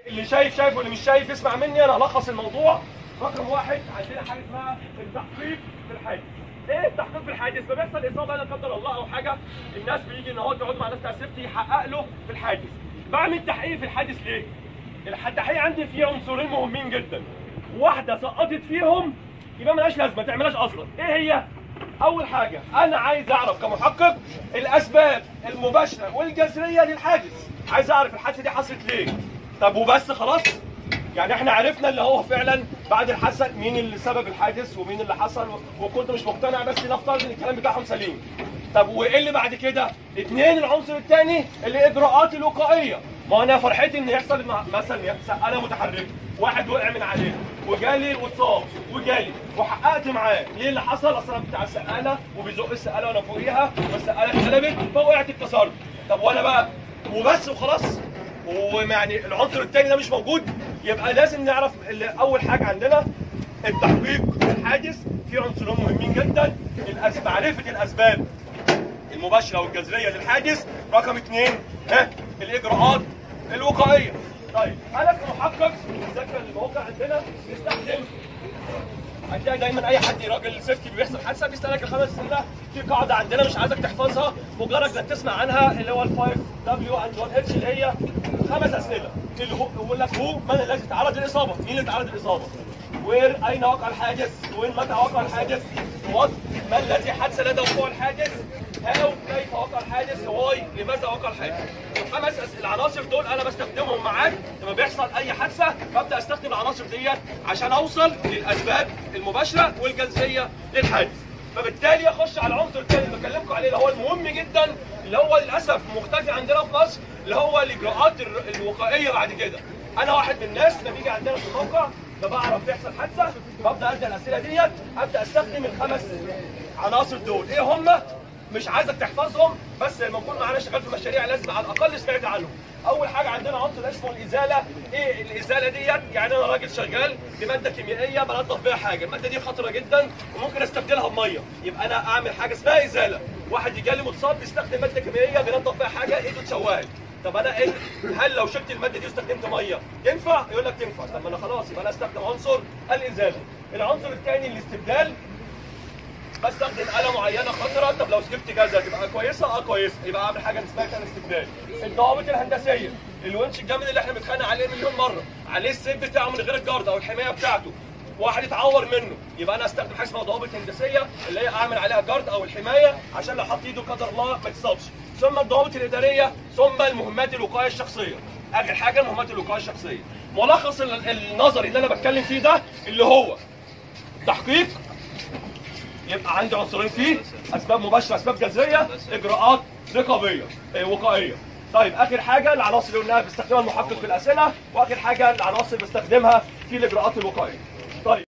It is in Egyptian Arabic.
اللي شايف شايف واللي مش شايف اسمع مني انا هلخص الموضوع رقم واحد عندنا حاجه اسمها التحقيق في الحادث ايه التحقيق في الحادث؟ ما بيحصل اصابه لا قدر الله او حاجه الناس بيجي ان هو تقعد مع ناس بتاع سيفتي يحقق له في الحادث بعمل تحقيق في الحادث ليه؟ التحقيق عندي فيه عنصرين مهمين جدا واحده سقطت فيهم يبقى ملهاش لازمه ما تعملهاش اصلا ايه هي؟ اول حاجه انا عايز اعرف كمحقق الاسباب المباشره والجذريه للحادث عايز اعرف الحادثه دي حصلت ليه طب وبس خلاص يعني احنا عرفنا اللي هو فعلا بعد الحادثه مين اللي سبب الحادث ومين اللي حصل وكنت مش مقتنع بس نفترض ان الكلام بتاعهم سليم طب وايه اللي بعد كده؟ اثنين العنصر الثاني الاجراءات الوقائيه ما انا فرحتي ان يحصل مع- مثلا يحصل انا متحرك واحد وقع من عليه وجالي واتصاب وجالي وحققت معاه ليه اللي حصل اصلا بتاع السقاله وبيزق السقاله وانا فوقيها فالسقاله اتقلبت فوقعت اتكسرت طب وانا بقى وبس وخلاص ويعني العنصر الثاني ده مش موجود يبقى لازم نعرف اللي اول حاجه عندنا التحقيق الحادث في عنصرين مهمين جدا الأس- معرفه الاسباب المباشره والجذريه للحادث رقم اثنين ها الاجراءات الوقائيه طيب انا كمحقق ذاكر الموقع عندنا نستخدم هتلاقي دايما اي حد راجل سيفتي بيحصل حادثه بيسالك الخمس اسئله في قاعده عندنا مش عايزك تحفظها مجرد انك تسمع عنها اللي هو الفايف دبليو اند 1 اتش اللي هي خمس اسئله اللي هو يقول لك هو من الذي تعرض للاصابه؟ مين اللي تعرض للاصابه؟ وين اين وقع الحادث؟ وين متى وقع الحادث؟ وات ما الذي حدث لدى وقوع الحادث؟ هاو كيف وقع الحادث؟ واي لماذا وقع الحادث؟ الخمس أس- العناصر دول انا بستخدمهم معاك لما بيحصل اي حادثه ببدا استخدم العناصر ديت عشان اوصل للاسباب المباشره والجذريه للحادث. فبالتالي اخش على العنصر الثاني اللي بكلمكم عليه اللي هو المهم جدا اللي هو للاسف مختفي عندنا في مصر اللي هو الاجراءات الر- الوقائيه بعد كده. انا واحد من الناس لما بيجي عندنا في الموقع ما بعرف يحصل حادثه ببدا ادي الاسئله ديت ابدا استخدم الخمس عناصر دول ايه هم؟ مش عايزك تحفظهم بس لما نكون معانا شغال في مشاريع لازم على الاقل سمعت عنهم. اول حاجه عندنا عنصر اسمه الازاله، ايه الازاله ديت؟ يعني انا راجل شغال بماده كيميائيه بنضف بيها حاجه، الماده دي خطره جدا وممكن استبدلها بميه، يبقى انا اعمل حاجه اسمها ازاله. واحد يجي لي متصاب بيستخدم ماده كيميائيه بينضف بيها حاجه ايده اتشوهت. طب انا ايه هل لو شلت الماده دي واستخدمت ميه ينفع؟ يقول لك تنفع، طب ما انا خلاص يبقى انا استخدم عنصر الازاله. العنصر الثاني الاستبدال بستخدم آلة معينة خطرة طب لو سلكت جزء تبقى كويسة اه كويسة يبقى اعمل حاجة اسمها كان استبدال الضوابط الهندسية الونش الجامد اللي احنا بنتخانق عليه مليون مرة عليه السيف بتاعه من غير الجارد او الحماية بتاعته واحد اتعور منه يبقى انا استخدم حاجه اسمها ضوابط هندسيه اللي هي اعمل عليها جارد او الحمايه عشان لو حط ايده قدر الله ما تصابش ثم الضوابط الاداريه ثم المهمات الوقايه الشخصيه اخر حاجه المهمات الوقايه الشخصيه ملخص ال- النظري اللي انا بتكلم فيه ده اللي هو تحقيق يبقى عندي عنصرين فيه اسباب مباشره اسباب جذريه اجراءات رقابيه إيه، وقائيه طيب اخر حاجه العناصر اللي قلناها بيستخدمها المحقق في الاسئله واخر حاجه العناصر بستخدمها في الاجراءات الوقائيه طيب